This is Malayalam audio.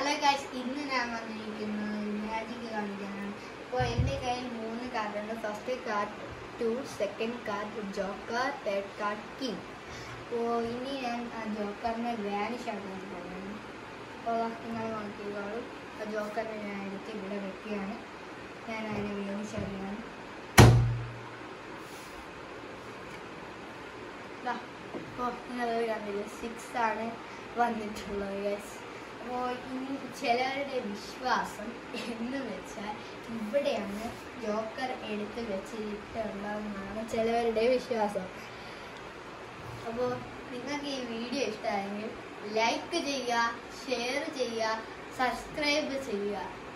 ഹലോ ഗൈസ് ഇന്ന് ഞാൻ വന്നിരിക്കുന്നത് മാജിക് കാണിക്കാനാണ് അപ്പോൾ എൻ്റെ കയ്യിൽ മൂന്ന് കാർഡുണ്ട് first card two second card joker third card king അപ്പോൾ ഇനി ഞാൻ ആ ജോക്കറിനെ വാനിഷ് ആക്കാൻ പോകുന്നു അപ്പോൾ നിങ്ങൾ നോക്കിക്കോളൂ ആ ജോക്കറിനെ ഞാൻ എടുത്ത് ഇവിടെ വെക്കുകയാണ് ഞാൻ അതിനെ വാനിഷ് ആക്കുകയാണ് അപ്പോൾ നിങ്ങൾ കണ്ടില്ല സിക്സ് ആണ് വന്നിട്ടുള്ളത് ഗൈസ് അപ്പോൾ ഇനി ചിലരുടെ വിശ്വാസം എന്ന് വെച്ചാൽ ഇവിടെയാണ് ജോക്കർ എടുത്ത് വെച്ചിട്ടുള്ളതെന്നാണ് ചിലവരുടെ വിശ്വാസം അപ്പോൾ നിങ്ങൾക്ക് ഈ വീഡിയോ ഇഷ്ടമായെങ്കിൽ ലൈക്ക് ചെയ്യുക ഷെയർ ചെയ്യുക സബ്സ്ക്രൈബ് ചെയ്യുക